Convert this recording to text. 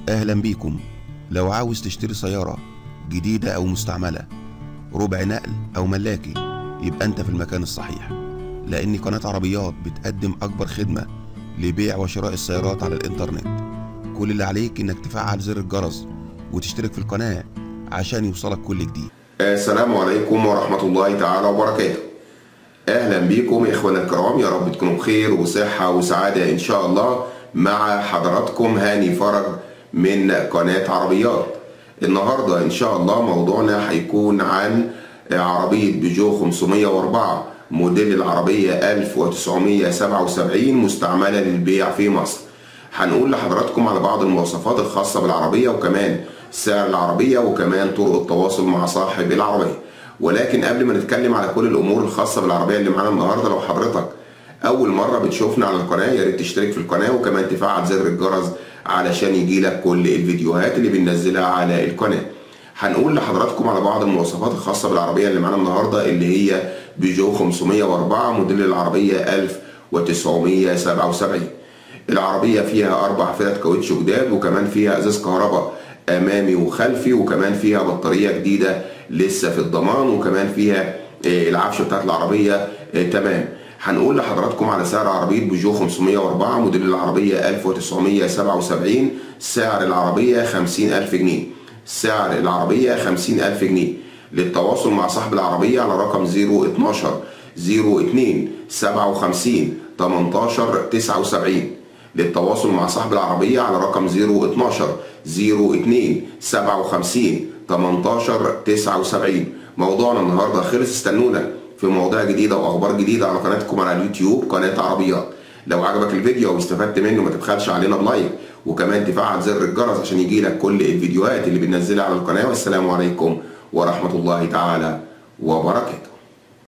أهلا بيكم لو عاوز تشتري سيارة جديدة أو مستعملة ربع نقل أو ملاكي يبقى أنت في المكان الصحيح لأن قناة عربيات بتقدم أكبر خدمة لبيع وشراء السيارات على الإنترنت كل اللي عليك إنك تفعل زر الجرس وتشترك في القناة عشان يوصلك كل جديد السلام عليكم ورحمة الله تعالى وبركاته أهلا بكم إخوانا الكرام يا رب تكونوا بخير وصحة وسعادة إن شاء الله مع حضراتكم هاني فرج من قناة عربيات النهاردة إن شاء الله موضوعنا هيكون عن عربية بيجو 504 موديل العربية 1977 مستعملة للبيع في مصر هنقول لحضراتكم على بعض المواصفات الخاصة بالعربية وكمان سعر العربية وكمان طرق التواصل مع صاحب العربية ولكن قبل ما نتكلم على كل الأمور الخاصة بالعربية اللي معانا النهاردة لو حضرتك أول مرة بتشوفنا على القناة يا ريت تشترك في القناة وكمان تفعل زر الجرس علشان يجيلك كل الفيديوهات اللي بننزلها على القناة هنقول لحضراتكم على بعض المواصفات الخاصة بالعربية اللي معانا النهاردة اللي هي بيجو 504 موديل العربية 1977 العربية فيها أربع فئات كاوتش جداد وكمان فيها إزاز كهرباء أمامي وخلفي وكمان فيها بطارية جديدة لسه في الضمان وكمان فيها العفش بتاعت العربية تمام هنقول لحضراتكم على سعر عربية بيجو 504 موديل العربية 1977 سعر العربية 50000 جنيه سعر العربية 50000 جنيه للتواصل مع صاحب العربية على رقم 012 02 57 18 79 للتواصل مع صاحب العربية على رقم 012 02 57 18 79 موضوعنا النهارده خلص استنونا في مواضيع جديدة وأخبار جديدة على قناتكم على اليوتيوب قناة عربيات لو عجبك الفيديو واستفدت منه ما تبخلش علينا بلايك وكمان تفعل زر الجرس عشان يجيلك كل الفيديوهات اللي بننزلها على القناة والسلام عليكم ورحمة الله تعالى وبركاته